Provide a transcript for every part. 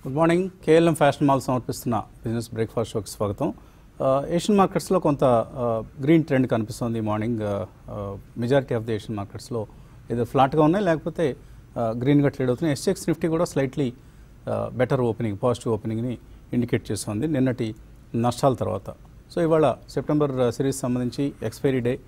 Good morning KLM fashion mall సమర్పిస్తున్న business breakfast షోకి స్వాగతం ఏషియన్ మార్కెట్స్లో కొంత గ్రీన్ ట్రెండ్ కనిపిస్తుంది ఈ morning majority of the Asian మార్కెట్స్లో ఏదో ఫ్లాట్గా ఉన్నాయి లేకపోతే గ్రీన్గా ట్రేడ్ అవుతున్నాయి ఎస్ఎక్స్ నిఫ్టీ కూడా స్లైట్లీ బెటర్ ఓపెనింగ్ పాజిటివ్ ఓపెనింగ్ని ఇండికేట్ చేస్తుంది నిన్నటి నష్టాల తర్వాత సో ఇవాళ సెప్టెంబర్ సిరీస్ సంబంధించి ఎక్స్పైరీ డే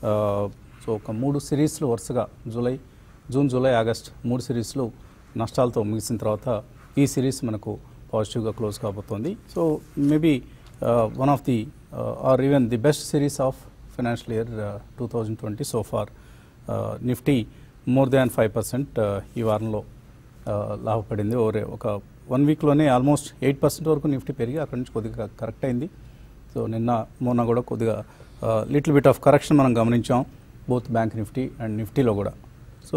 సో ఒక మూడు సిరీస్లు వరుసగా జూలై జూన్ జూలై ఆగస్ట్ మూడు సిరీస్లు నష్టాలతో ముగిసిన తర్వాత ఈ సిరీస్ మనకు పాజిటివ్గా క్లోజ్ కాబోతోంది so maybe one of the or even the best series of financial year two thousand twenty so far Nifty more than five percent ఈ వారంలో uh, లాభపడింది ఓరే ఒక వన్ వీక్లోనే ఆల్మోస్ట్ ఎయిట్ పర్సెంట్ వరకు నిఫ్టీ పెరిగి అక్కడి నుంచి కొద్దిగా కరెక్ట్ అయింది సో నిన్న మొన్న కూడా కొద్దిగా లిటిల్ బిట్ ఆఫ్ కరెక్షన్ మనం గమనించాం బోత్ బ్యాంక్ నిఫ్టీ అండ్ నిఫ్టీలో కూడా సో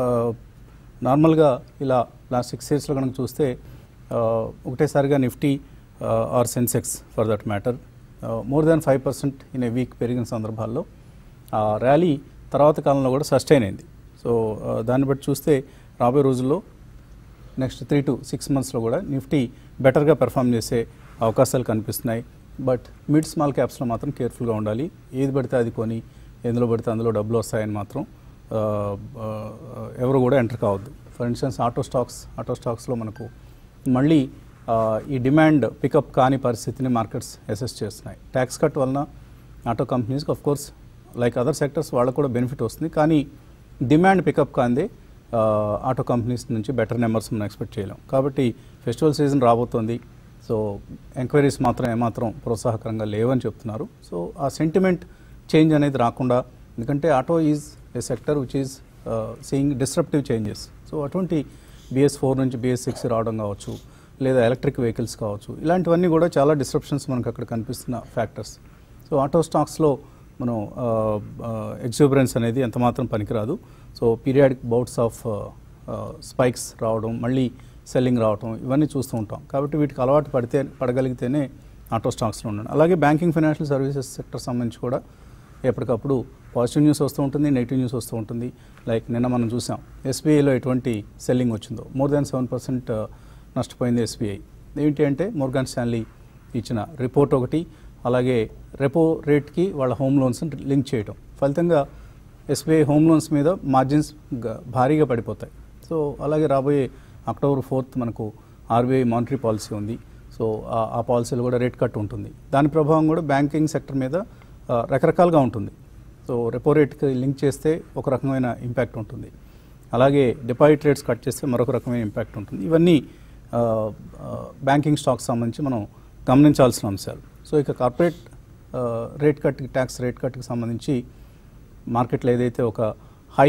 నార్మల్గా ఇలా లాస్ట్ సిక్స్ ఇయర్స్లో కనుక చూస్తే ఆ, ఒకటేసారిగా Nifty or Sensex for that matter more than five percent in a week పెరిగిన సందర్భాల్లో ఆ ర్యాలీ తర్వాత కాలంలో కూడా సస్టైన్ అయింది సో ఆ, దాన్ని బట్టి చూస్తే రాబోయే రోజుల్లో నెక్స్ట్ త్రీ టు సిక్స్ మంత్స్లో కూడా నిఫ్టీ బెటర్గా పెర్ఫామ్ చేసే అవకాశాలు కనిపిస్తున్నాయి బట్ మిడ్ స్మాల్ క్యాప్స్లో మాత్రం కేర్ఫుల్గా ఉండాలి ఏది పడితే అది కొని ఎందులో పడితే అందులో డబ్బులు వస్తాయని మాత్రం ఆ, ఆ, ఎవరు కూడా ఎంటర్ కావద్దు for instance auto stocks auto స్టాక్స్లో మనకు మళ్ళీ ఆ, ఈ డిమాండ్ పికప్ కాని పరిస్థితిని మార్కెట్స్ అసెస్ చేస్తున్నాయి ట్యాక్స్ కట్ వలన ఆటో కంపెనీస్కి of course like other sectors వాళ్ళకు కూడా బెనిఫిట్ వస్తుంది కానీ డిమాండ్ పికప్ కాందే ఆ, ఆటో కంపెనీస్ నుంచి బెటర్ నెంబర్స్ మనం ఎక్స్పెక్ట్ చేయలేం కాబట్టి ఫెస్టివల్ సీజన్ రాబోతోంది సో ఎంక్వైరీస్ మాత్రం ఏమాత్రం ప్రోత్సాహకరంగా లేవని చెప్తున్నారు సో ఆ సెంటిమెంట్ చేంజ్ అనేది రాకుండా ఎందుకంటే auto is a sector which is seeing disruptive changes so అటువంటి బిఎస్ ఫోర్ నుంచి బిఎస్ సిక్స్ రావడం కావచ్చు లేదా ఎలక్ట్రిక్ వెహికల్స్ కావచ్చు ఇలాంటివన్నీ కూడా చాలా డిస్రప్షన్స్ మనకు అక్కడ కనిపిస్తున్న ఫ్యాక్టర్స్ సో ఆటో స్టాక్స్లో మనం ఎగ్జూబరెన్స్ అనేది ఎంత మాత్రం పనికిరాదు so periodic bouts of spikes రావడం మళ్ళీ సెల్లింగ్ రావడం ఇవన్నీ చూస్తూ ఉంటాం కాబట్టి వీటికి అలవాటు పడితే పడగలిగితేనే ఆటో స్టాక్స్లో ఉండండి అలాగే బ్యాంకింగ్ ఫైనాన్షియల్ సర్వీసెస్ సెక్టర్ సంబంధించి కూడా ఎప్పటికప్పుడు పాజిటివ్ న్యూస్ వస్తూ ఉంటుంది నెగిటివ్ న్యూస్ వస్తూ ఉంటుంది లైక్ నిన్న మనం చూసాం ఎస్బీఐలో ఎటువంటి సెల్లింగ్ వచ్చిందో మోర్ దాన్ సెవెన్ పర్సెంట్ నష్టపోయింది ఎస్బీఐ ఏంటి అంటే మోర్గాన్ స్టాన్లీ ఇచ్చిన రిపోర్ట్ ఒకటి అలాగే రెపో రేట్కి వాళ్ళ హోమ్ లోన్స్ లింక్ చేయడం ఫలితంగా ఎస్బీఐ హోమ్ లోన్స్ మీద మార్జిన్స్ గ- భారీగా పడిపోతాయి సో అలాగే రాబోయే అక్టోబర్ ఫోర్త్ మనకు ఆర్బీఐ మానిటరీ పాలసీ ఉంది సో ఆ- ఆ పాలసీలో కూడా రేట్ కట్ ఉంటుంది దాని ప్రభావం కూడా బ్యాంకింగ్ సెక్టర్ మీద ఆ, రకరకాలుగా ఉంటుంది సో రెపో రేట్కి లింక్ చేస్తే ఒక రకమైన ఇంపాక్ట్ ఉంటుంది అలాగే డిపాజిట్ రేట్స్ కట్ చేస్తే మరొక రకమైన ఇంపాక్ట్ ఉంటుంది ఇవన్నీ ఆ, ఆ, బ్యాంకింగ్ స్టాక్స్ సంబంధించి మనం గమనించాల్సిన అంశాలు సో ఇక కార్పొరేట్ ఆ, రేట్ కట్ ట్యాక్స్ రేట్ కట్కి సంబంధించి మార్కెట్లో ఏదైతే ఒక high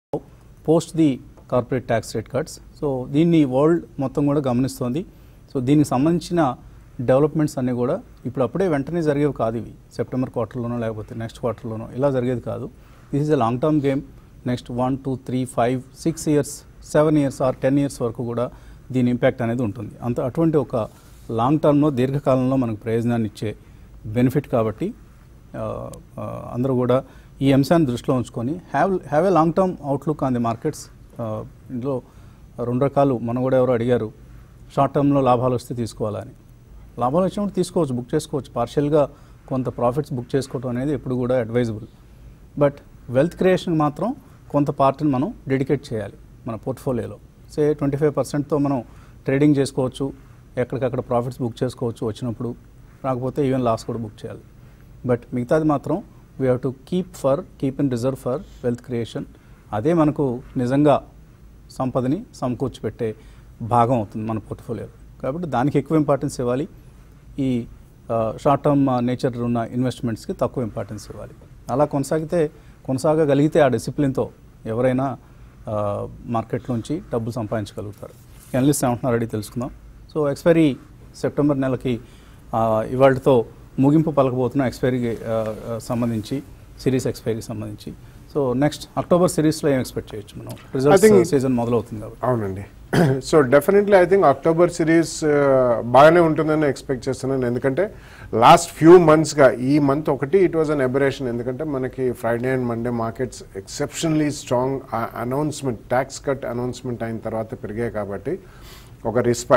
post the corporate tax rate cuts so దీన్ని వరల్డ్ మొత్తం కూడా గమనిస్తోంది సో దీనికి సంబంధించిన డెవలప్మెంట్స్ అన్నీ కూడా ఇప్పుడు అప్పుడే వెంటనే జరిగేవి కాదు ఇవి సెప్టెంబర్ క్వార్టర్లోనో లేకపోతే నెక్స్ట్ క్వార్టర్లోనో ఇలా జరిగేది కాదు this is a long term game next one two three five six years seven years or ten years వరకు కూడా దీని ఇంపాక్ట్ అనేది ఉంటుంది అంత అటువంటి ఒక లాంగ్ టర్మ్లో దీర్ఘకాలంలో మనకు ప్రయోజనాన్ని ఇచ్చే బెనిఫిట్ కాబట్టి ఆ, ఆ, అందరూ కూడా ఈ అంశాన్ని దృష్టిలో ఉంచుకొని have have a long term outlook on the markets ఇందులో రెండు రకాలు మనం కూడా ఎవరో అడిగారు షార్ట్ టర్మ్లో లాభాలు వస్తే తీసుకోవాలని లాభాలు వచ్చినప్పుడు తీసుకోవచ్చు బుక్ చేసుకోవచ్చు పార్షియల్గా కొంత ప్రాఫిట్స్ బుక్ చేసుకోవడం అనేది ఎప్పుడు కూడా అడ్వైజబుల్ బట్ వెల్త్ క్రియేషన్ మాత్రం కొంత పార్ట్ని మనం డెడికేట్ చేయాలి మన పోర్ట్ఫోలియోలో సే ట్వంటీ ఫైవ్ పర్సెంట్తో మనం ట్రేడింగ్ చేసుకోవచ్చు ఎక్కడికక్కడ ప్రాఫిట్స్ బుక్ చేసుకోవచ్చు వచ్చినప్పుడు రాకపోతే ఈవెన్ లాస్ కూడా బుక్ చేయాలి బట్ మిగతాది మాత్రం we have to keep for keep in reserve for wealth creation అదే మనకు నిజంగా సంపదని సమకూర్చి పెట్టే భాగం అవుతుంది మన పోర్ట్ఫోలియోలో కాబట్టి దానికి ఎక్కువ ఇంపార్టెన్స్ ఇవ్వాలి ఈ షార్ట్ టర్మ్ నేచర్ ఉన్న ఇన్వెస్ట్మెంట్స్కి తక్కువ ఇంపార్టెన్స్ ఇవ్వాలి అలా కొనసాగితే కొనసాగగలిగితే ఆ డిసిప్లిన్తో ఎవరైనా ఆ, మార్కెట్లోంచి డబ్బులు సంపాదించగలుగుతారు ఎనలిస్ట్ ఏమంటున్నారు అడిగి తెలుసుకుందాం సో ఎక్స్పైరీ సెప్టెంబర్ నెలకి ఆ, ఇవాళతో ముగింపు పలకబోతున్న ఎక్స్పైరీకి ఆ, ఆ, సంబంధించి సిరీస్ ఎక్స్పైరీకి సంబంధించి సో నెక్స్ట్ అక్టోబర్ సిరీస్లో ఏం ఎక్స్పెక్ట్ చేయొచ్చు మనం రిజల్ట్స్ think- సీజన్ మొదలవుతుంది కాబట్టి అవునండి so definitely I think October series బాగానే ఉంటుందని ఎక్స్పెక్ట్ చేస్తున్నాను ఎందుకంటే లాస్ట్ ఫ్యూ మంత్స్గా ఈ మంత్ ఒకటి ఇట్ వాజ్ అన్ ఎబరేషన్ ఎందుకంటే మనకి Friday and Monday markets exceptionally strong announcement tax cut announcement అయిన తర్వాత పెరిగాయి కాబట్టి ఒక respite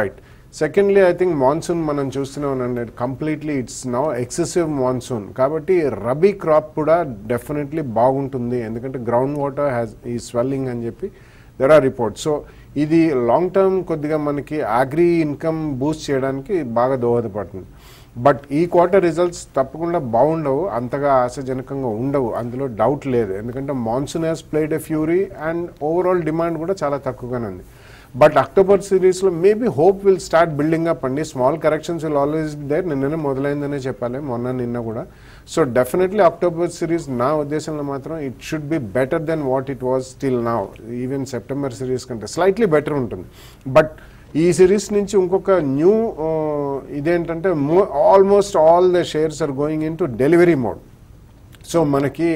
secondly I think monsoon మనం చూస్తున్నాం completely it's now excessive monsoon కాబట్టి రబీ క్రాప్ కూడా డెఫినెట్లీ బాగుంటుంది ఎందుకంటే గ్రౌండ్ వాటర్ హ్యాస్ ఈ స్వెల్లింగ్ అని చెప్పి దెర్ ఆర్ రిపోర్ట్స్ సో ఇది లాంగ్ టర్మ్ కొద్దిగా మనకి అగ్రి ఇన్కమ్ బూస్ట్ చేయడానికి బాగా దోహదపడుతుంది బట్ ఈ క్వార్టర్ రిజల్ట్స్ తప్పకుండా బాగుండవు అంతగా ఆశాజనకంగా ఉండవు అందులో డౌట్ లేదు ఎందుకంటే monsoon has played a fury and overall demand కూడా చాలా తక్కువగానే ఉంది బట్ అక్టోబర్ సిరీస్లో maybe hope will start building up అండి small corrections will always there నిన్ననే మొదలైందనే చెప్పాలి మొన్న నిన్న కూడా సో డెఫినెట్లీ అక్టోబర్ సిరీస్ నా ఉద్దేశంలో మాత్రం it should be better than what it was still now even September series కంటే స్లైట్లీ బెటర్ ఉంటుంది బట్ ఈ సిరీస్ నుంచి ఇంకొక న్యూ ఇదేంటంటే almost all the shares are going into delivery mode so మనకి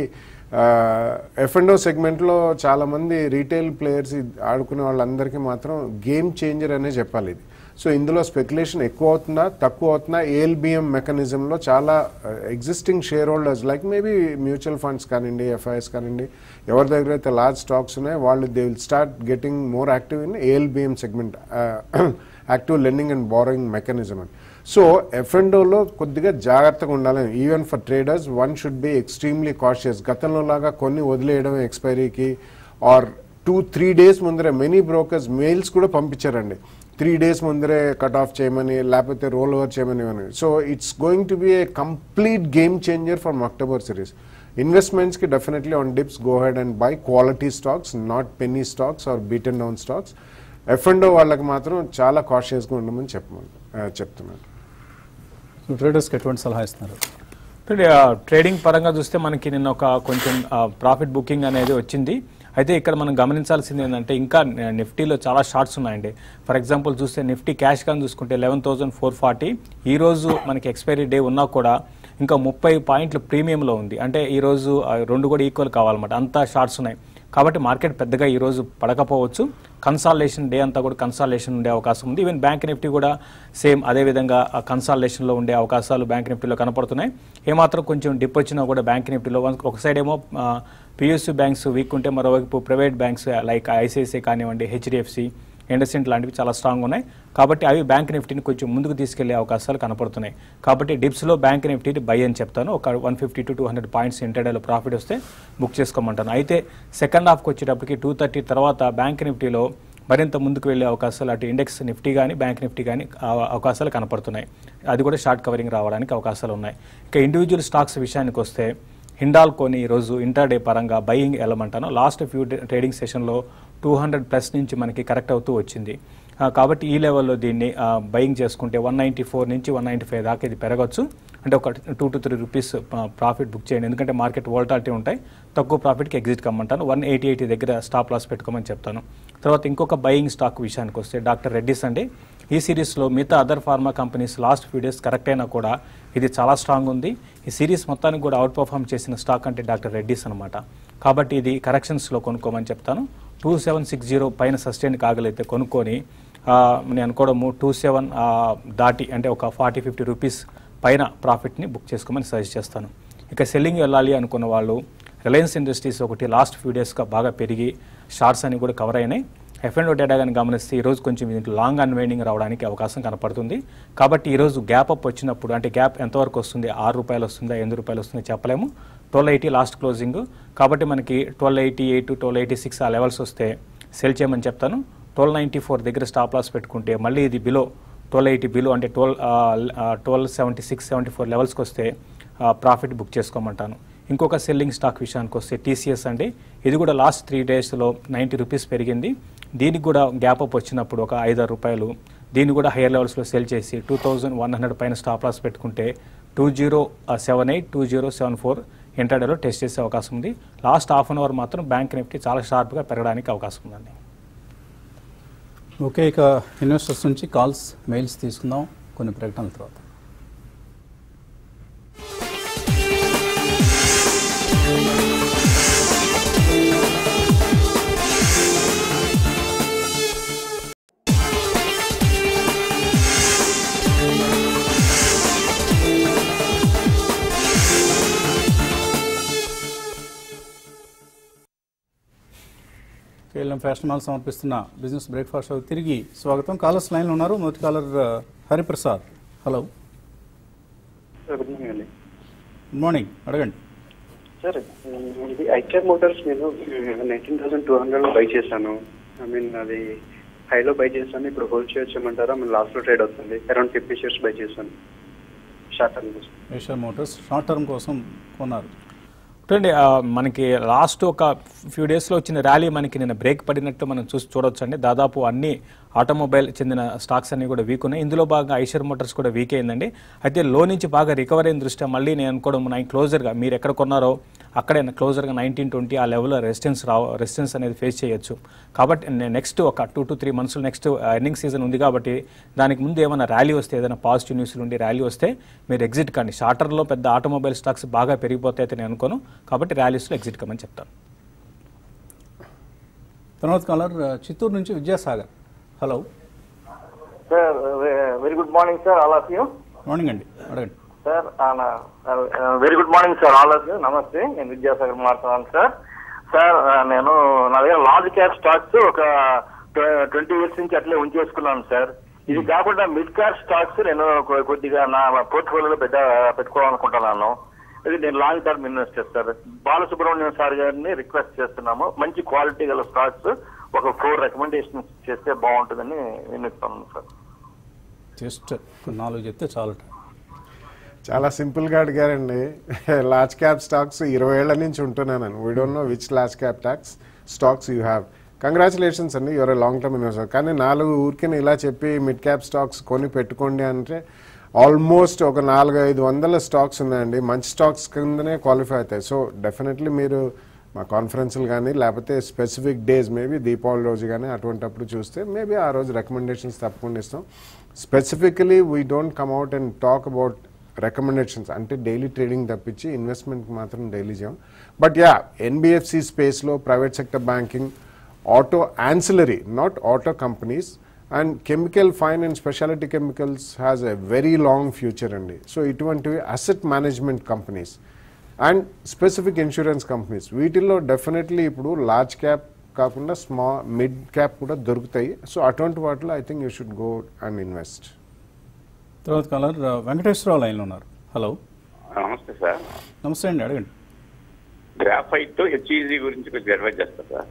ఎఫ్ అండ్ ఓ సెగ్మెంట్లో చాలామంది retail players ఆడుకునే వాళ్ళందరికీ మాత్రం గేమ్ చేంజర్ అనే చెప్పాలి ఇది సో ఇందులో స్పెక్యులేషన్ ఎక్కువ అవుతుందా తక్కువ అవుతుందా ఏఎల్బిఎం మెకానిజంలో చాలా existing share holders like maybe mutual funds కానివ్వండి ఎఫ్ఐఎస్ కానివ్వండి ఎవరి దగ్గర అయితే లార్జ్ స్టాక్స్ ఉన్నాయో వాళ్ళు they will start getting more active in ALBM segment active lending and borrowing mechanism అని సో ఎఫ్ఎండోలో కొద్దిగా జాగ్రత్తగా ఉండాలి even for traders one should be extremely cautious గతంలో లాగా కొన్ని వదిలేయడం ఎక్స్పైరీకి ఆర్ టూ త్రీ డేస్ ముందరే మెనీ బ్రోకర్స్ మెయిల్స్ కూడా పంపించారండి త్రీ డేస్ ముందరే కట్ ఆఫ్ చేయమని లేకపోతే రోల్ ఓవర్ చేయమని అని so it's going to be a complete game changer for October series ఇన్వెస్ట్మెంట్స్కి definitely on dips go ahead and buy quality stocks not penny stocks or beat and down stocks F and వాళ్ళకి మాత్రం చాలా కాషియస్గా ఉండమని చెప్పమని చెప్తున్నాను so ట్రేడర్స్కి ఎటువంటి సలహా ఇస్తున్నారు అంటే, ఆ, ట్రేడింగ్ పరంగా చూస్తే మనకి నిన్న ఒక కొంచెం ఆ, ప్రాఫిట్ బుకింగ్ అనేది వచ్చింది అయితే ఇక్కడ మనం గమనించాల్సింది ఏంటంటే ఇంకా ని- నిఫ్టీలో చాలా షార్ట్స్ ఉన్నాయండి ఫర్ ఎగ్జాంపుల్ చూస్తే నిఫ్టీ క్యాష్ కానీ చూసుకుంటే లెవెన్ థౌసండ్ ఫోర్ ఫార్టీ ఈ రోజు మనకి ఎక్స్పైరీ డే ఉన్నా కూడా ఇంకా ముప్పై పాయింట్లు ప్రీమియంలో ఉంది అంటే ఈ రోజు ఆ, రెండు కూడా ఈక్వల్ కావాలన్నమాట అంతా షార్ట్స్ ఉన్నాయి కాబట్టి మార్కెట్ పెద్దగా ఈ రోజు పడకపోవచ్చు కన్సాలేషన్ డే అంతా కూడా కన్సాలేషన్ ఉండే అవకాశం ఉంది ఈవెన్ బ్యాంక్ నిఫ్టీ కూడా సేమ్ అదే విధంగా కన్సాలేషన్లో ఉండే అవకాశాలు బ్యాంక్ నిఫ్టీలో కనపడుతున్నాయి ఏమాత్రం కొంచెం డిప్ వచ్చినా కూడా బ్యాంక్ నిఫ్టీలో వన్- ఒక సైడ్ ఏమో పిఎస్యూ బ్యాంక్స్ వీక్ ఉంటే మరోవైపు ప్రైవేట్ బ్యాంక్స్ లైక్ ఐసిఐసిఐ కానివ్వండి హెచ్డిఎఫ్సి ఇండస్ఇండ్ లాంటివి చాలా స్ట్రాంగ్ ఉన్నాయి కాబట్టి అవి బ్యాంక్ నిఫ్టీని కొంచెం ముందుకు తీసుకెళ్లే అవకాశాలు కనపడుతున్నాయి కాబట్టి డిప్స్లో బ్యాంక్ నిఫ్టీని బై అని చెప్తాను ఒక one fifty to two hundred points ఇంటర్డేలో ప్రాఫిట్ వస్తే బుక్ చేసుకోమంటాను అయితే సెకండ్ హాఫ్కి వచ్చేటప్పటికి టూ థర్టీ తర్వాత బ్యాంక్ నిఫ్టీలో మరింత ముందుకు వెళ్ళే అవకాశాలు అటు ఇండెక్స్ నిఫ్టీ కానీ బ్యాంక్ నిఫ్టీ కానీ అవకాశాలు కనపడుతున్నాయి అది కూడా షార్ట్ కవరింగ్ రావడానికి అవకాశాలు ఉన్నాయి ఇక ఇండివిజువల్ స్టాక్స్ విషయానికి వస్తే హిండాల్కోని ఈరోజు ఇంటర్డే పరంగా బయింగ్ వెళ్ళమంటాను లాస్ట్ ఫ్యూ ట్రేడింగ్ సెషన్లో టూ హండ్రెడ్ ప్లస్ నుంచి మనకి కరెక్ట్ అవుతూ వచ్చింది ఆ, కాబట్టి ఈ లెవెల్లో దీన్ని బయింగ్ చేసుకుంటే వన్ నైంటీ ఫోర్ నుంచి వన్ నైంటీ ఫైవ్ దాకా ఇది పెరగచ్చు అంటే ఒక two to three rupees profit book చేయండి ఎందుకంటే మార్కెట్ వోల్టాలిటీ ఉంటాయి తక్కువ ప్రాఫిట్కి ఎగ్జిట్ కమ్మంటాను వన్ ఎయిటీ ఎయిటీ దగ్గర స్టాప్ లాస్ పెట్టుకోమని చెప్తాను తర్వాత ఇంకొక బయింగ్ స్టాక్ విషయానికి వస్తే డాక్టర్ రెడ్డిస్ అండి ఈ సిరీస్లో మిగతా other pharma companies last few days correct అయినా కూడా ఇది చాలా స్ట్రాంగ్ ఉంది ఈ సిరీస్ మొత్తానికి కూడా అవుట్ పర్ఫామ్ చేసిన స్టాక్ అంటే డాక్టర్ రెడ్డిస్ అనమాట కాబట్టి ఇది కరెక్షన్స్లో కొనుక్కోమని చెప్తాను టూ సెవెన్ సిక్స్ జీరో పైన సస్టైన్ కాగలిగితే కొనుక్కొని ఆ, నేను అనుకోవడము టూ సెవెన్ దాటి అంటే ఒక ఫార్టీ ఫిఫ్టీ రూపీస్ పైన ప్రాఫిట్ని బుక్ చేసుకోమని సజెస్ట్ చేస్తాను ఇక సెల్లింగ్ వెళ్ళాలి అనుకున్న వాళ్ళు రిలయన్స్ ఇండస్ట్రీస్ ఒకటి లాస్ట్ ఫ్యూ డేస్గా బాగా పెరిగి షార్ట్స్ అని కూడా కవర్ అయినాయి ఎఫ్ అండ్ డేటా కానీ గమనిస్తే ఈరోజు కొంచెం దీంట్లో లాంగ్ అన్వైండింగ్ రావడానికి అవకాశం కనపడుతుంది కాబట్టి ఈరోజు గ్యాప్ అప్ వచ్చినప్పుడు అంటే గ్యాప్ ఎంతవరకు వస్తుంది ఆరు రూపాయలు వస్తుందా ఎనిమిది రూపాయలు వస్తుందో చెప్పలేము ట్వెల్వ్ ఎయిటీ లాస్ట్ క్లోజింగ్ కాబట్టి మనకి twelve eighty eight twelve eighty six ఆ లెవెల్స్ వస్తే సెల్ చేయమని చెప్తాను ట్వెల్వ్ నైంటీ ఫోర్ దగ్గర స్టాప్ లాస్ పెట్టుకుంటే మళ్ళీ ఇది బిలో ట్వెల్వ్ ఎయిటీ బిలో అంటే twelve twelve seventy six seventy four లెవెల్స్కి వస్తే ప్రాఫిట్ బుక్ చేసుకోమంటాను ఇంకొక సెల్లింగ్ స్టాక్ విషయానికి వస్తే టీసీఎస్ అండి ఇది కూడా లాస్ట్ త్రీ డేస్లో నైంటీ రూపీస్ పెరిగింది దీనికి కూడా గ్యాప్ అప్ వచ్చినప్పుడు ఒక ఐదారు రూపాయలు దీన్ని కూడా హైయర్ లెవెల్స్లో సెల్ చేసి టూ థౌజండ్ వన్ హండ్రెడ్ పైన స్టాప్ లాస్ పెట్టుకుంటే two zero seven eight two zero seven four ఇంటర్డేలో టెస్ట్ చేసే అవకాశం ఉంది లాస్ట్ హాఫ్ అన్ అవర్ మాత్రం బ్యాంక్ నిఫ్టీ చాలా షార్ప్గా పెరగడానికి అవకాశం ఉందండి ఓకే ఇక ఇన్వెస్టర్స్ నుంచి కాల్స్ మెయిల్స్ తీసుకుందాం కొన్ని ప్రకటనల తర్వాత కేఎల్ఎం ఫ్యాషన్ మాల్ సమర్పిస్తున్న బిజినెస్ బ్రేక్ఫాస్ట్ షో తిరిగి స్వాగతం కాలర్స్ లైన్లో ఉన్నారు మొదటి కాలర్ ఆ, Hariprasad hello sir good morning అండి గుడ్ మార్నింగ్ అడగండి సార్ ఇది ఐక్యర్ మోటార్స్ నేను నైన్టీన్ థౌసండ్ టూ హండ్రెడ్లో బై చేశాను ఐ మీన్ అది హైలో బై చేశాను ఇప్పుడు హోల్డ్ చేయొచ్చమంటారా మన లాస్ట్లో ట్రేడ్ అవుతుంది అరౌండ్ ఫిఫ్టీ షేర్స్ బై చేశాను షార్ట్ టర్మ్ కోసం ఏషియా మోటార్స్ షార్ట్ టర్మ్ కోసం కొన్నారు చూడండి ఆ, మనకి లాస్ట్ ఒక ఫ్యూ డేస్లో వచ్చిన ర్యాలీ మనకి నిన్న బ్రేక్ పడినట్టు మనం చూసి చూడొచ్చు అండి దాదాపు అన్ని ఆటోమొబైల్ చెందిన స్టాక్స్ అన్ని కూడా వీక్ ఉన్నాయి ఇందులో బాగా ఐషర్ మోటార్స్ కూడా వీక్ అయిందండి అయితే లో నుంచి బాగా రికవర్ అయిన దృష్ట్యా మళ్ళీ నేను అనుకోవడం నైన్ క్లోజర్గా మీరు ఎక్కడ కొన్నారో అక్కడే క్లోజర్గా నైన్టీన్ ట్వంటీ ఆ లెవెల్లో రెసిస్టెన్స్ రా రెసిస్టెన్స్ అనేది ఫేస్ చేయొచ్చు కాబట్టి నెక్స్ట్ ఒక two to three months next earning season ఉంది కాబట్టి దానికి ముందు ఏమైనా ర్యాలీ వస్తే ఏదైనా పాజిటివ్ న్యూస్లు ఉండి ర్యాలీ వస్తే మీరు ఎగ్జిట్ కండి షార్టర్లో పెద్ద ఆటోమొబైల్ స్టాక్స్ బాగా పెరిగిపోతాయి అయితే నేను అనుకోను కాబట్టి ర్యాలీస్లో ఎగ్జిట్ కమ్మని చెప్తాను తర్వాత కాలర్ ఆ, చిత్తూరు నుంచి Vidyasagar hello sir very good morning sir all of you morning అండి అడగండి sir very good morning sir all of you నమస్తే నేను విద్యాసాగర్ మాట్లాడుతున్నాను సార్ సార్ ఆ, నేను నా దగ్గర లార్జ్ క్యాప్ స్టాక్స్ ఒక ట్వంటీ ఇయర్స్ నుంచి అట్లే ఉంచేసుకున్నాను సార్ ఇది కాకుండా మిడ్ క్యాప్ స్టాక్స్ నేను కొ- కొద్దిగా నా పోర్ట్ఫోలియోలో పెద్ద పెట్టుకోవాలనుకుంటున్నాను ఇది నేను long term investor sir Balasubramanyam sir గారిని రిక్వెస్ట్ చేస్తున్నాము మంచి క్వాలిటీ గల స్టాక్స్ ఒక ఫోర్ రికమెండేషన్స్ చేస్తే బాగుంటుందని వినిస్తున్నాను సార్ జస్ట్ నాలుగు చెప్తే చాలు చాలా సింపుల్గా అడిగారండి లార్జ్ క్యాప్ స్టాక్స్ ఇరవై ఏళ్ల నుంచి ఉంటున్నాను we don't know which large cap tax stocks you have congratulations అండి యువర్ లాంగ్ టర్మ్ ఇన్వెస్టర్ కానీ నాలుగు ఊరికే ఇలా చెప్పి మిడ్ క్యాప్ స్టాక్స్ కొని పెట్టుకోండి అంటే ఆల్మోస్ట్ ఒక నాలుగు ఐదు వందల స్టాక్స్ ఉన్నాయండి మంచి స్టాక్స్ కిందనే క్వాలిఫై అవుతాయి సో డెఫినెట్లీ మీరు మా కాన్ఫరెన్స్లు కానీ లేకపోతే స్పెసిఫిక్ డేస్ మేబీ దీపావళి రోజు కానీ అటువంటప్పుడు చూస్తే మేబీ ఆ రోజు రికమెండేషన్స్ తప్పకుండా ఇస్తాం specifically we don't come out and talk about recommendations అంటే డైలీ ట్రేడింగ్ తప్పించి ఇన్వెస్ట్మెంట్కి మాత్రం డైలీ చేయం బట్ యా ఎన్బిఎఫ్సి స్పేస్లో private sector banking auto ancillary not auto companies and chemical fine and speciality chemicals has a very long future అండి so ఇటువంటివి asset management companies and specific insurance companies వీటిల్లో definitely ఇప్పుడు large cap కాకుండా small mid cap కూడా దొరుకుతాయి so అటువంటి వాటిలో I think you should go and invest తర్వాత కాలర్ ఆ, వెంకటేశ్వరరావు లైన్లో ఉన్నారు హలో నమస్తే సార్ నమస్తే అండి అడగండి గ్రాఫైట్ హెచ్ఈజీ గురించి కొంచెం అడ్వైజ్ చేస్తారు సార్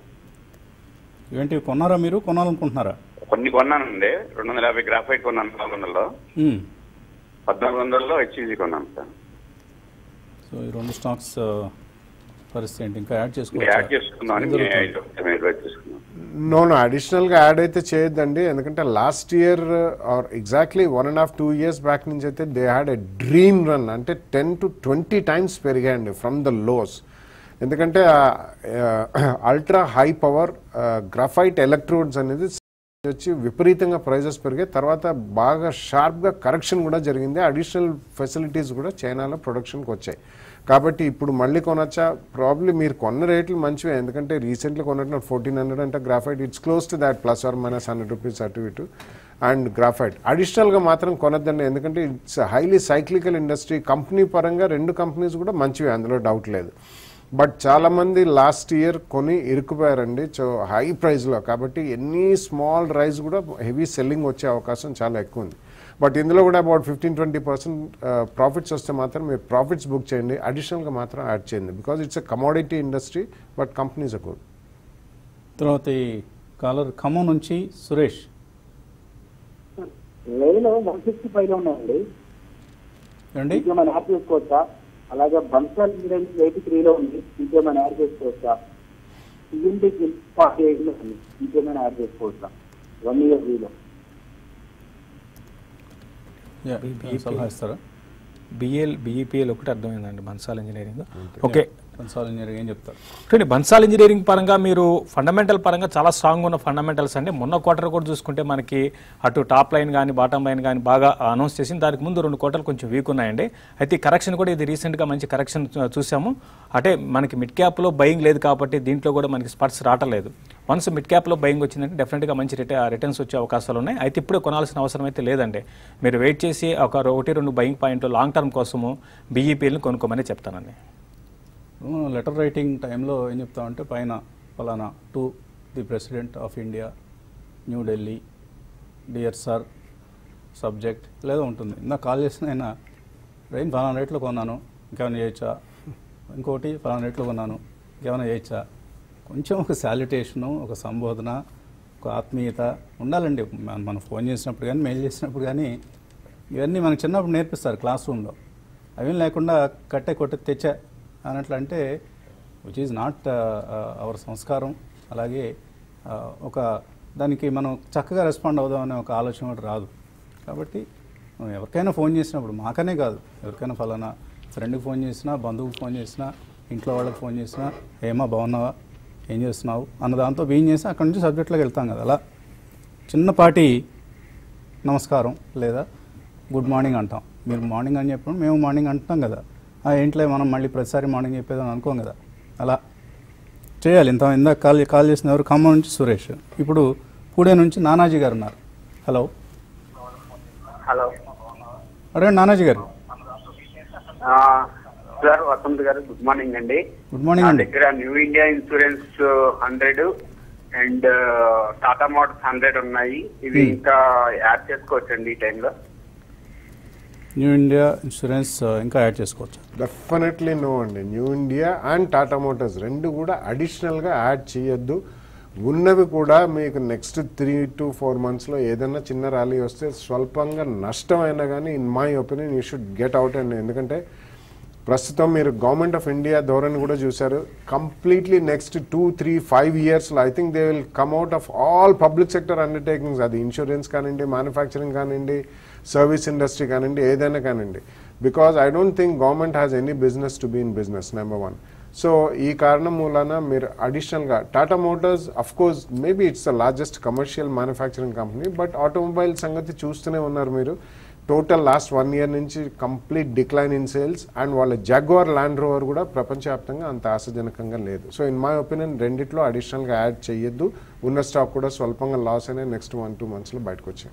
ఏంటి కొన్నారా మీరు కొనాలనుకుంటున్నారా కొన్ని కొన్నానండి రెండు వందల యాభై గ్రాఫైట్ కొన్నాను నాలుగు వందలలో మ్మ్. పద్నాలుగు వందలలో హెచ్ఈజీ కొన్నాను సార్ సో ఈ రెండు స్టాక్స్ ఆ, పరిస్థితి ఏంటి ఇంకా యాడ్ ఇంకా యాడ్ చేసుకోవచ్చు చేసుకుందామని మీ అడ్వైజ్ చేసుకున్నాను నో నో అడిషనల్గా యాడ్ అయితే చేయొద్దండి ఎందుకంటే last year or exactly one and half two years back నుంచి అయితే they had a dream run అంటే టెన్ టు ట్వంటీ టైమ్స్ పెరిగాయండి ఫ్రమ్ ద లోస్ ఎందుకంటే ultra high power graphite electrodes అనేది వచ్చి విపరీతంగా ప్రైజెస్ పెరిగాయి తర్వాత బాగా షార్ప్గా కరెక్షన్ కూడా జరిగింది అడిషనల్ ఫెసిలిటీస్ కూడా చైనాలో ప్రొడక్షన్కి వచ్చాయి కాబట్టి ఇప్పుడు మళ్ళీ కొనొచ్చా ప్రాబ్లీ మీరు కొన్న రేట్లు మంచివే ఎందుకంటే రీసెంట్లీ కొన్నట్టు ఫోర్టీన్ హండ్రెడ్ అంటే graphite it's close to that plus or minus hundred rupees అటు ఇటు అండ్ గ్రాఫైట్ అడిషనల్గా మాత్రం కొనొద్దండి ఎందుకంటే it's highly cyclical industry company పరంగా రెండు కంపెనీస్ కూడా మంచివే అందులో డౌట్ లేదు బట్ చాలా మంది లాస్ట్ ఇయర్ కొని ఇరుక్కుపోయారండి సో హై ప్రైస్లో కాబట్టి ఎన్ని స్మాల్ రైస్ కూడా హెవీ సెల్లింగ్ వచ్చే అవకాశం చాలా ఎక్కువ ఉంది బట్ ఇందులో కూడా about fifteen twenty percent profits వస్తే మాత్రం మీరు ప్రాఫిట్స్ బుక్ చేయండి అడిషనల్గా మాత్రం యాడ్ చేయండి because it's a commodity industry but companies uh good తర్వాత ఈ కాలర్ ఖమ్మం నుంచి సురేష్ నేను వన్ సిక్స్టీ ఫైవ్ లో ఉన్నాయండి ఏమండి ఇంకేమైనా యాడ్ చేసుకోవచ్చా అలాగే బన్సల్ ఇంజనీరింగ్ ఎయిటీ త్రీలో ఉంది ఇంకేమైనా యాడ్ చేసుకోవచ్చా సిఎండి ఫార్టీ ఎయిట్ లో ఉంది ఇంకేమైనా యాడ్ చేసుకోవచ్చా వన్ ఇయర్ వీలో యా, సలహా ఇస్తారా బిఎల్ బిఈపిఎల్ ఒకటి అర్థమైందండి Bansal engineering okay Kansal engineering ఏం చెప్తారు చూడండి బన్సాల్ ఇంజనీరింగ్ పరంగా మీరు ఫండమెంటల్ పరంగా చాలా స్ట్రాంగ్ ఉన్న ఫండమెంటల్స్ అండి మొన్న క్వార్టర్ కూడా చూసుకుంటే మనకి అటు టాప్ లైన్ కానీ బాటమ్ లైన్ కానీ బాగా అనౌన్స్ చేసింది దానికి ముందు రెండు క్వార్టర్లు కొంచెం వీక్ ఉన్నాయండి అయితే ఈ కరెక్షన్ కూడా ఇది రీసెంట్గా మంచి కరెక్షన్ చూసాము అంటే మనకి మిడ్ క్యాప్లో బయింగ్ లేదు కాబట్టి దీంట్లో కూడా మనకి స్పర్ట్స్ రావట్లేదు వన్స్ మిడ్ క్యాప్లో బయింగ్ వచ్చిందంటే డెఫినెట్గా మంచి రిట రిటర్న్స్ వచ్చే అవకాశాలు ఉన్నాయి అయితే ఇప్పుడు కొనాల్సిన అవసరం అయితే లేదండి మీరు వెయిట్ చేసి ఒక ఒకటి రెండు బయింగ్ పాయింట్ లాంగ్ టర్మ్ కోసము బీఈపీఎల్ని కొనుక్కోమని చెప్తానండి లెటర్ రైటింగ్ టైంలో ఏం చెప్తామంటే పైన ఫలానా to the president of India New Delhi dear sir subject లేదా ఉంటుంది ఇందాక కాల్ చేసిన ఆయన రైన్ ఫలానా రేట్లో కొన్నాను ఇంకేమైనా చేయొచ్చా ఇంకోటి ఫలానా రేట్లో కొన్నాను ఇంకేమైనా చేయొచ్చా కొంచెం ఒక శాల్యుటేషను ఒక సంబోధన ఒక ఆత్మీయత ఉండాలండి మన- మనం ఫోన్ చేసినప్పుడు కానీ మెయిల్ చేసినప్పుడు కానీ ఇవన్నీ మనకు చిన్నప్పుడు నేర్పిస్తారు క్లాస్ రూమ్లో అవేం లేకుండా కట్టే కొట్టే తెచ్చా అన్నట్లు అంటే విచ్ ఈజ్ నాట్ అవర్ సంస్కారం అలాగే ఆ, ఒక దానికి మనం చక్కగా రెస్పాండ్ అవుదాం అనే ఒక ఆలోచన కూడా రాదు కాబట్టి మనం ఎవరికైనా ఫోన్ చేసినప్పుడు మాకనే కాదు ఎవరికైనా ఫలానా ఫ్రెండ్కి ఫోన్ చేసినా బంధువుకి ఫోన్ చేసినా ఇంట్లో వాళ్ళకి ఫోన్ చేసినా ఏమా బాగున్నావా ఏం చేస్తున్నావు అన్న దాంతో బియ్యం చేసి అక్కడి నుంచి సబ్జెక్ట్లోకి వెళ్తాం కదా అలా చిన్నపాటి నమస్కారం లేదా గుడ్ మార్నింగ్ అంటాం మీరు మార్నింగ్ అని చెప్పినప్పుడు మేము మార్నింగ్ అంటున్నాం కదా ఆ ఏంట్లే మనం మళ్ళీ ప్రతిసారి మార్నింగ్ చెప్పేదని అనుకోం కదా అలా చేయాలి ఇంత ఇందాక కాల్ కాల్ చేసిన ఎవరు ఖమ్మం నుంచి సురేష్ ఇప్పుడు పూడే నుంచి నానాజీ గారు ఉన్నారు హలో హలో అడగండి నానాజీ గారు ఆ, sir Vasant garu good morning అండి గుడ్ మార్నింగ్ నా అండి దగ్గర New India Insurance hundred and Tata Motors hundred ఉన్నాయి ఇవి Hmm. ఇంకా యాడ్ చేసుకోవచ్చండి ఈ టైంలో న్యూ ఇండియా ఇన్సూరెన్స్ ఆ, ఇంకా యాడ్ చేసుకోవచ్చు డెఫినెట్లీ నో అండి New India and Tata Motors రెండు కూడా అడిషనల్గా యాడ్ చేయొద్దు ఉన్నవి కూడా మీకు నెక్స్ట్ త్రీ టు ఫోర్ మంత్స్లో ఏదైనా చిన్న ర్యాలీ వస్తే స్వల్పంగా నష్టమైనా కానీ in my opinion you should get out అండి ఎందుకంటే ప్రస్తుతం మీరు గవర్నమెంట్ ఆఫ్ ఇండియా ధోరణి కూడా చూశారు completely next two three five ఇయర్స్లో I think they will come out of all public sector undertakings అది ఇన్సూరెన్స్ కానివ్వండి మ్యానుఫ్యాక్చరింగ్ కానివ్వండి సర్వీస్ ఇండస్ట్రీ కానివ్వండి ఏదైనా కానివ్వండి because I don't think government has any business to be in business number one so ఈ కారణం మూలాన మీరు అడిషనల్గా Tata Motors of course maybe it's the largest commercial manufacturing company but automobile సంగతి చూస్తూనే ఉన్నారు మీరు టోటల్ లాస్ట్ వన్ ఇయర్ నుంచి complete decline in sales and వాళ్ళ జగ్వార్ ల్యాండ్ రోవర్ కూడా ప్రపంచవ్యాప్తంగా అంత ఆశాజనకంగా లేదు సో ఇన్ మై ఒపీనియన్ రెండిట్లో అడిషనల్గా యాడ్ చేయొద్దు ఉన్న స్టాక్ కూడా స్వల్పంగా లాస్ అయినా నెక్స్ట్ వన్ టూ మంత్స్లో బయటకు వచ్చాయి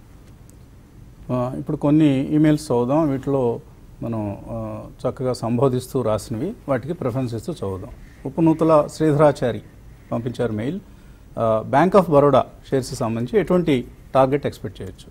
ఆ, ఇప్పుడు కొన్ని ఈమెయిల్స్ చదువుదాం వీటిలో మనం ఆ, చక్కగా సంబోధిస్తూ రాసినవి వాటికి ప్రిఫరెన్స్ ఇస్తూ చదువుదాం ఉపనూతల శ్రీధరాచారి పంపించారు మెయిల్ ఆ, బ్యాంక్ ఆఫ్ బరోడా షేర్స్కి సంబంధించి ఎటువంటి టార్గెట్ ఎక్స్పెక్ట్ చేయొచ్చు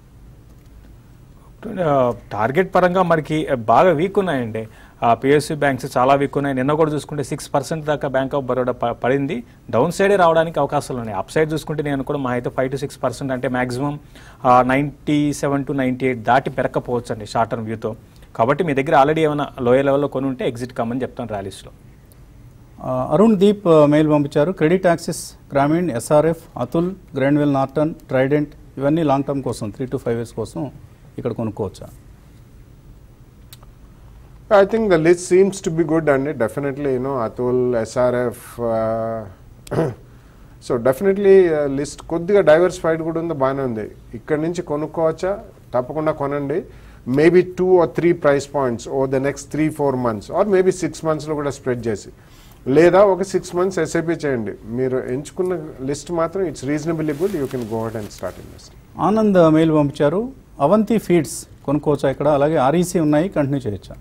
ఆ, టార్గెట్ పరంగా మనకి బాగా వీక్ ఉన్నాయండి ఆ పిఎస్సి బ్యాంక్స్ చాలా వీక్ ఉన్నాయి నిన్న కూడా చూసుకుంటే సిక్స్ పర్సెంట్ దాకా బ్యాంక్ ఆఫ్ బరోడా ప- పడింది డౌన్ సైడే రావడానికి అవకాశాలు ఉన్నాయి అప్ సైడ్ చూసుకుంటే నేను కూడా మా అయితే ఫైవ్ టు సిక్స్ పర్సెంట్ అంటే maximum ninety seven to ninety eight దాటి పెరగకపోవచ్చు అండి షార్ట్ టర్మ్ వ్యూతో కాబట్టి మీ దగ్గర ఆల్రెడీ ఏమైనా లోయర్ లెవెల్లో కొని ఉంటే ఎగ్జిట్ కమ్మని చెప్తాను ర్యాలీస్లో ఆ, అరుణ్ దీప్ ఆ, మెయిల్ పంపించారు credit Axis Grameen SRF Atul Grindwell Norton Trident ఇవన్నీ లాంగ్ టర్మ్ కోసం త్రీ టు ఫైవ్ ఇయర్స్ కోసం ఇక్కడ కొనుక్కోవచ్చా I think the list seems to be good and definitely, you know, Atul, SRF. Uh, so definitely list కొద్దిగా diversified కూడా ఉంది బాగానే ఉంది ఇక్కడ నుంచి కొనుక్కోవచ్చా తప్పకుండా కొనండి maybe two or three price points over the next three four months or maybe six మంత్స్లో కూడా స్ప్రెడ్ చేసి లేదా ఒక సిక్స్ మంత్స్ ఎస్ఐపి చేయండి మీరు ఎంచుకున్న లిస్ట్ మాత్రం it's reasonably good you can go at and start invest Anand mail పంపించారు అవంతి ఫీడ్స్ కొనుక్కోవచ్చా ఇక్కడ అలాగే ఆర్ఈసీ ఉన్నాయి కంటిన్యూ చేయొచ్చా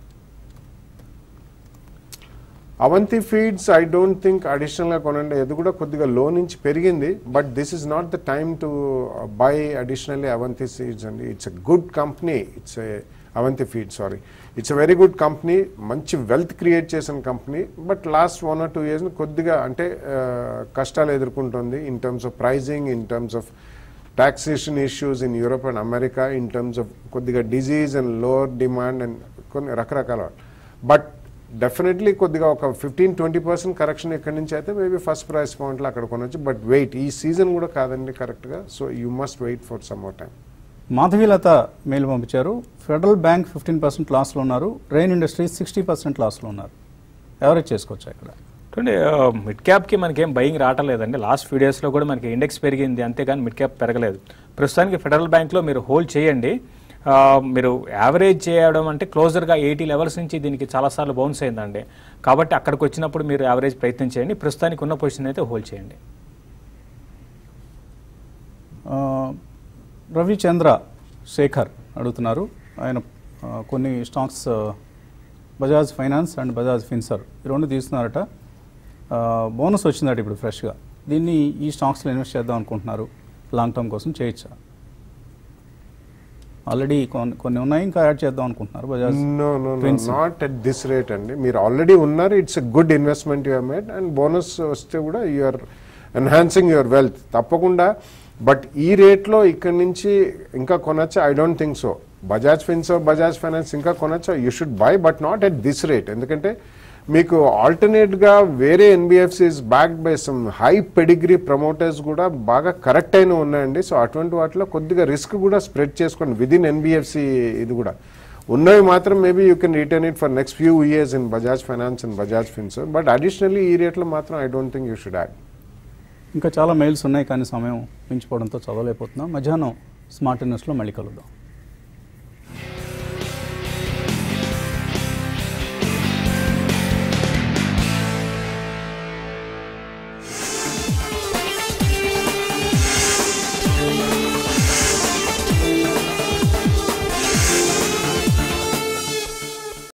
Avanti Feeds I don't think అడిషనల్గా కొనండి ఇది కూడా కొద్దిగా లో నుంచి పెరిగింది but this is not the time to buy additionally Avanti Seeds అండి it's a good company it's a Avanti Feed sorry it's a very good company మంచి వెల్త్ క్రియేట్ చేసిన కంపెనీ but last one or two years కొద్దిగా అంటే ఆ, కష్టాలు ఎదుర్కొంటుంది in terms of pricing in terms of taxation issues in Europe and America in terms of కొద్దిగా disease and lower demand and కొన్ని రకరకాల బట్ డెఫినెట్లీ కొద్దిగా ఒక ఫిఫ్టీన్ ట్వంటీ పర్సెంట్ కరెక్షన్ ఇక్కడి నుంచి అయితే మేబీ ఫస్ట్ ప్రైస్ పాయింట్లో అక్కడ కొనొచ్చు బట్ వెయిట్ ఈ సీజన్ కూడా కాదండి కరెక్ట్గా so you must wait for some more time Madhavilatha mail పంపించారు ఫెడరల్ బ్యాంక్ ఫిఫ్టీన్ పర్సెంట్ లాస్లో ఉన్నారు రెయిన్ ఇండస్ట్రీస్ సిక్స్టీ పర్సెంట్ లాస్లో ఉన్నారు ఎవరేజ్ చేసుకోవచ్చా ఇక్కడ చూడండి మిడ్ క్యాప్కి మనకేం బయింగ్ రావట్లేదండి లాస్ట్ ఫ్యూ డేస్లో కూడా మనకి ఇండెక్స్ పెరిగింది అంతేగాని మిడ్ క్యాప్ పెరగలేదు ప్రస్తుతానికి ఫెడరల్ బ్యాంక్లో మీరు హోల్డ్ చేయండి ఆ, మీరు యావరేజ్ చేయడం అంటే క్లోజర్గా ఎయిటీ లెవెల్స్ నుంచి దీనికి చాలాసార్లు బౌన్స్ అయిందండి కాబట్టి అక్కడికి వచ్చినప్పుడు మీరు యావరేజ్ ప్రయత్నం చేయండి ప్రస్తుతానికి ఉన్న పొజిషన్ అయితే హోల్డ్ చేయండి ఆ, రవిచంద్ర శేఖర్ అడుగుతున్నారు ఆయన ఆ, కొన్ని స్టాక్స్ ఆ, Bajaj finance and Bajaj Finserv ఈ రెండు తీస్తున్నారట ఆ, బోనస్ వచ్చిందట ఇప్పుడు ఫ్రెష్గా దీన్ని ఈ స్టాక్స్లో ఇన్వెస్ట్ చేద్దాం అనుకుంటున్నారు లాంగ్ టర్మ్ కోసం చేయొచ్చా ఆల్రెడీ కొన్ని కొన్ని ఉన్నాయి ఇంకా యాడ్ చేద్దాం అనుకుంటున్నారు Bajaj no no Twins. Not at this rate అండి మీరు ఆల్రెడీ ఉన్నారు it's a good investment you're made and bonus వస్తే కూడా యూఆర్ ఎన్హాన్సింగ్ యువర్ వెల్త్ తప్పకుండా బట్ ఈ రేట్లో ఇక్కడ నుంచి ఇంకా కొనొచ్చా I don't think so Bajaj Fins Bajaj finance ఇంకా కొనొచ్చా you should buy but not at this rate ఎందుకంటే మీకు ఆల్టర్నేట్గా వేరే NBFCs backed by some high pedigree promoters కూడా బాగా కరెక్ట్ అయిన ఉన్నాయండి సో అటువంటి వాటిలో కొద్దిగా రిస్క్ కూడా స్ప్రెడ్ చేసుకోండి విదిన్ ఎన్బిఎఫ్సి ఇది కూడా ఉన్నవి మాత్రం maybe you can return it for next few years in Bajaj finance and Bajaj Fins but additionally ఈ రేట్లో మాత్రం I don't think you should add ఇంకా చాలా మెయిల్స్ ఉన్నాయి కానీ సమయం మించిపోవడంతో చదవలేకపోతున్నాం మధ్యాహ్నం స్మార్ట్ ఇన్వెస్ట్లో మళ్ళీ కలుద్దాం